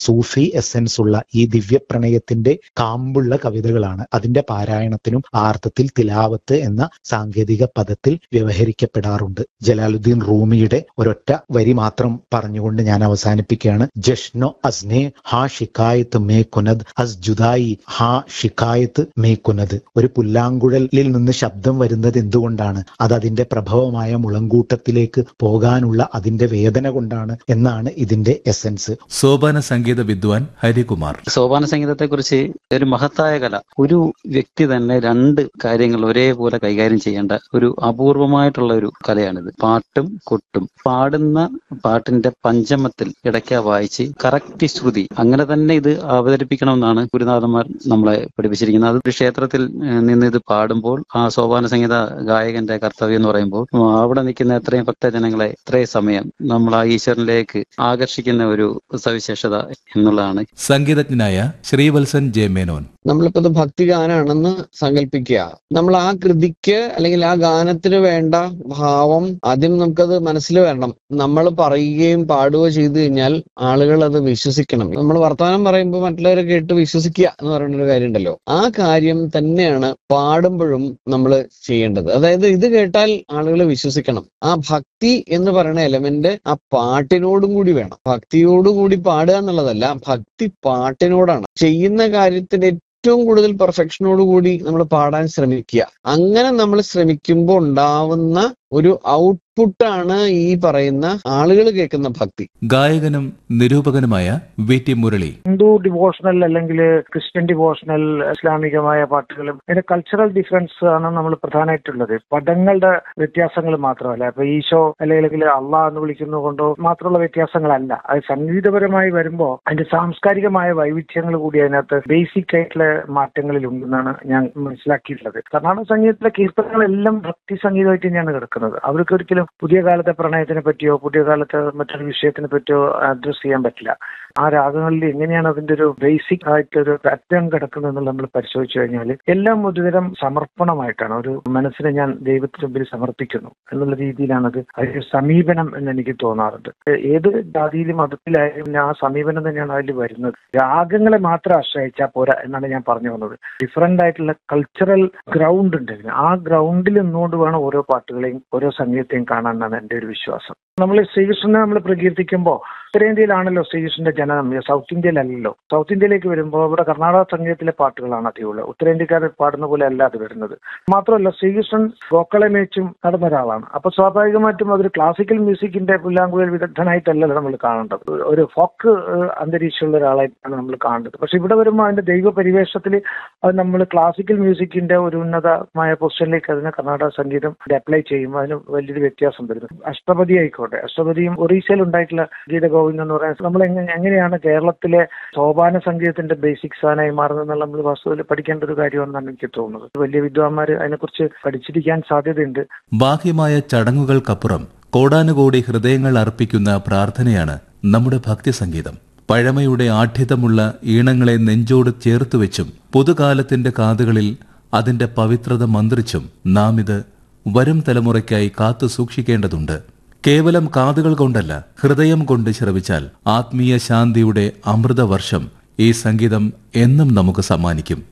സൂഫി essence ഉള്ള ഈ ദിവ്യപ്രണയത്തിന്റെ കാമ്പുള്ള കവിതകളാണ് അതിന്റെ പാരായണത്തിനും ആ അർത്ഥത്തിൽ തിലാവത്ത് എന്ന സാങ്കേതിക പദത്തിൽ വ്യവഹരിക്കപ്പെടാറുണ്ട് ജലാലുദ്ദീൻ റൂമിയുടെ ഒരൊറ്റ വരി മാത്രം പറഞ്ഞുകൊണ്ട് ഞാൻ അവസാനിപ്പിക്കുകയാണ് ജഷ്നോ അസ്നെ ഹാ ഷിക്കായത്ത് മേ കുനദ് അസ് ജുദായി ഹാ ഷിക്കായത്ത് മേ കുനദ് ഒരു പുല്ലാങ്കുഴലിൽ നിന്ന് ശബ്ദം വരുന്നത് എന്തുകൊണ്ടാണ് അത് അതിന്റെ പ്രഭവമായ മുളങ്കൂട്ടത്തിലേക്ക് പോകാനുള്ള അതിന്റെ വേദന കൊണ്ടാണ് എന്നാണ് ഇതിന്റെ എസൻസ് സോപാന സംഗീത വിദ്വാൻ ഹരികുമാർ സോപാന സംഗീതത്തെക്കുറിച്ച് ഒരു മഹത്തായ കല ഒരു വ്യക്തി തന്നെ രണ്ട് കാര്യങ്ങൾ ഒരേപോലെ കൈകാര്യം ചെയ്യേണ്ട ഒരു അപൂർവമായിട്ടുള്ള ഒരു കലയാണിത് പാട്ടും കൊട്ടും പാടുന്ന പാട്ടിന്റെ പഞ്ചമത്തിൽ ഇടയ്ക്ക വായിച്ച് കറക്റ്റ് ശ്രുതി അങ്ങനെ തന്നെ ഇത് അവതരിപ്പിക്കണമെന്നാണ് ഗുരുനാഥന്മാർ നമ്മളെ പഠിപ്പിച്ചിരിക്കുന്നത് അത് ഒരു ക്ഷേത്രത്തിൽ ഏഹ്, നിന്ന് ഇത് പാടുമ്പോൾ ആ സോപാന സംഗീത ഗായകന്റെ കർത്തവ്യം എന്ന് പറയുമ്പോൾ ഉം, അവിടെ നിൽക്കുന്ന എത്രയും ഭക്തജനങ്ങളെ ഇത്രയും സമയം നമ്മൾ ആ ഈശ്വരനിലേക്ക് ആകർഷിക്കുന്ന ഒരു സവിശേഷത എന്നുള്ളതാണ് സംഗീതജ്ഞനായ ശ്രീവത്സൻ ജെ മേനോൻ നമ്മളിപ്പോ ഇത് ഭക്തി ഗാനാണെന്ന് സങ്കല്പിക്കുക നമ്മൾ ആ കൃതിക്ക് അല്ലെങ്കിൽ ആ ഗാനത്തിന് വേണ്ട ഭാവം ആദ്യം നമുക്കത് മനസ്സിൽ വരണം നമ്മൾ പറയുകയും പാടുകയോ ചെയ്തു കഴിഞ്ഞാൽ ആളുകൾ അത് വിശ്വസിക്കണം നമ്മൾ വർത്തമാനം പറയുമ്പോൾ മറ്റുള്ളവരെ കേട്ട് വിശ്വസിക്കുക എന്ന് പറയുന്ന ഒരു കാര്യം ഉണ്ടല്ലോ ആ കാര്യം തന്നെയാണ് പാടുമ്പോഴും നമ്മൾ ചെയ്യേണ്ടത് അതായത് ഇത് കേട്ടാൽ ആളുകൾ വിശ്വസിക്കണം ആ ഭക്തി എന്ന് പറയുന്ന എലമെന്റ് ആ പാട്ടിനോടും കൂടി വേണം ഭക്തിയോടുകൂടി പാടുക എന്നുള്ളതല്ല ഭക്തി പാട്ടിനോടാണ് ചെയ്യുന്ന കാര്യത്തിന്റെ ഏറ്റവും കൂടുതൽ പെർഫെക്ഷനോട് കൂടി നമ്മൾ പാടാൻ ശ്രമിക്കുക അങ്ങനെ നമ്മൾ ശ്രമിക്കുമ്പോൾ ഉണ്ടാവുന്ന ഒരു ഔട്ട്പുട്ടാണ് ഈ പറയുന്ന ആളുകൾ കേൾക്കുന്ന ഭക്തി ഗായകനും നിരൂപകനുമായ V T Murali Hindu devotional അല്ലെങ്കിൽ ക്രിസ്ത്യൻ ഡിവോഷണൽ ഇസ്ലാമികമായ പാട്ടുകളും അതിന്റെ കൾച്ചറൽ ഡിഫറൻസ് ആണ് നമ്മൾ പ്രധാനമായിട്ടുള്ളത് പദങ്ങളുടെ വ്യത്യാസങ്ങൾ മാത്രമല്ല ഇപ്പൊ ഈശോ അല്ലെങ്കിൽ അള്ളാഹ് എന്ന് വിളിക്കുന്നത് കൊണ്ടോ മാത്രമുള്ള വ്യത്യാസങ്ങളല്ല അത് സംഗീതപരമായി വരുമ്പോൾ അതിന്റെ സാംസ്കാരികമായ വൈവിധ്യങ്ങൾ കൂടി അതിനകത്ത് ബേസിക് ആയിട്ടുള്ള മാറ്റങ്ങളിലുണ്ടെന്നാണ് ഞാൻ മനസ്സിലാക്കിയിട്ടുള്ളത് കർണാടക സംഗീതത്തിലെ കീർത്തനങ്ങളെല്ലാം ഭക്തി സംഗീതമായിട്ട് തന്നെയാണ് കിടക്കുന്നത് അവർക്ക് ഒരിക്കലും പുതിയ കാലത്തെ പ്രണയത്തിനെ പറ്റിയോ പുതിയ കാലത്തെ മറ്റൊരു വിഷയത്തിനെ പറ്റിയോ അഡ്രസ് ചെയ്യാൻ പറ്റില്ല ആ രാഗങ്ങളിൽ എങ്ങനെയാണ് അതിന്റെ ഒരു ബേസിക് ആയിട്ടൊരു പാറ്റേൺ കിടക്കുന്നത് നമ്മൾ പരിശോധിച്ചു കഴിഞ്ഞാൽ എല്ലാം ഒരുതരം സമർപ്പണമായിട്ടാണ് ഒരു മനസ്സിനെ ഞാൻ ദൈവത്തിന് മുമ്പിൽ സമർപ്പിക്കുന്നു എന്നുള്ള രീതിയിലാണ് അത് അതിന്റെ സമീപനം എന്ന് എനിക്ക് തോന്നാറുണ്ട് ഏ- ഏത് ജാതിയിലും മതത്തിലായാലും പിന്നെ ആ സമീപനം തന്നെയാണ് അതിൽ വരുന്നത് രാഗങ്ങളെ മാത്രം ആശ്രയിച്ചാൽ പോരാ എന്നാണ് ഞാൻ പറഞ്ഞു വന്നത് ഡിഫറെന്റ് ആയിട്ടുള്ള കൾച്ചറൽ ഗ്രൗണ്ട് ഉണ്ട് ഇതിന് ആ ഗ്രൗണ്ടിൽ നിന്നുകൊണ്ട് വേണം ഓരോ പാട്ടുകളെയും ഓരോ സംഗീതത്തെയും കാണാൻ എന്നാണ് എൻ്റെ ഒരു വിശ്വാസം നമ്മൾ ശ്രീകൃഷ്ണനെ നമ്മൾ പ്രകീർത്തിക്കുമ്പോൾ ഉത്തരേന്ത്യയിലാണല്ലോ ശ്രീകൃഷ്ണന്റെ ജനനം സൗത്ത് ഇന്ത്യയിലല്ലല്ലോ സൗത്ത് ഇന്ത്യയിലേക്ക് വരുമ്പോൾ ഇവിടെ കർണാടക സംഗീതത്തിലെ പാട്ടുകളാണ് അധികമുള്ളത് ഉത്തരേന്ത്യക്കാർ പാടുന്ന പോലെ അല്ല അത് വരുന്നത് മാത്രമല്ല ശ്രീകൃഷ്ണൻ ഗോക്കളെ മേച്ചും നടന്ന ഒരാളാണ് അപ്പൊ സ്വാഭാവികമായിട്ടും അതൊരു ക്ലാസിക്കൽ മ്യൂസിക്കിന്റെ പുല്ലാങ്കുഴൽ വിദഗ്ധനായിട്ടല്ലല്ലോ നമ്മൾ കാണേണ്ടത് ഒരു- ഒരു ഫോക്ക് അന്തരീക്ഷമുള്ള ഒരാളായിട്ടാണ് നമ്മൾ കാണേണ്ടത് പക്ഷെ ഇവിടെ വരുമ്പോൾ അതിന്റെ ദൈവ പരിവേഷത്തിൽ അത് നമ്മൾ ക്ലാസിക്കൽ മ്യൂസിക്കിന്റെ ഒരു ഉന്നതമായ പൊസിഷനിലേക്ക് അതിനെ കർണാടക സംഗീതം അപ്ലൈ ചെയ്യുമ്പോൾ അതിന് വലിയൊരു വ്യത്യാസം വരുന്നു അഷ്ടപതി ആയിക്കോട്ടെ അഷ്ടപതിയും ഒറീസയിൽ ഉണ്ടായിട്ടുള്ള ഗീതഗോവിന്ദം എന്ന് പറയുന്നത് നമ്മൾ എങ്ങനെ എങ്ങനെയാണ് കേരളത്തിലെ സോപാന സംഗീതത്തിന്റെ ബേസിക് സാധനമായി മാറുന്നത് എന്നുള്ള നമ്മൾ വാസ്തവത്തിൽ പഠിക്കേണ്ട ഒരു കാര്യമെന്നാണ് എനിക്ക് തോന്നുന്നത് വലിയ വിദ്വാൻമാർ അതിനെക്കുറിച്ച് പഠിച്ചിരിക്കാൻ സാധ്യതയുണ്ട് ബാഹ്യമായ ചടങ്ങുകൾക്കപ്പുറം കോടാനുകോടി ഹൃദയങ്ങൾ അർപ്പിക്കുന്ന പ്രാർത്ഥനയാണ് നമ്മുടെ ഭക്തി സംഗീതം പഴമയുടെ ആഠ്യതമുള്ള ഈണങ്ങളെ നെഞ്ചോട് ചേർത്തുവെച്ചും പുതുകാലത്തിന്റെ കാതുകളിൽ അതിന്റെ പവിത്രത മന്ത്രിച്ചും നാം ഇത് വരും തലമുറയ്ക്കായി കാത്തു സൂക്ഷിക്കേണ്ടതുണ്ട് കേവലം കാതുകൾ കൊണ്ടല്ല ഹൃദയം കൊണ്ട് ശ്രവിച്ചാൽ ആത്മീയ ശാന്തിയുടെ അമൃതവർഷം ഈ സംഗീതം എന്നും നമുക്ക് സമ്മാനിക്കും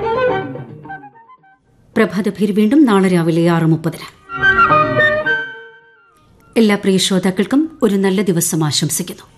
പ്രഭാതഭീർ വീണ്ടും നാളെ രാവിലെ ആറ് മുപ്പതിന് എല്ലാ പ്രിയ ശ്രോതാക്കൾക്കും ഒരു നല്ല ദിവസം ആശംസിക്കുന്നു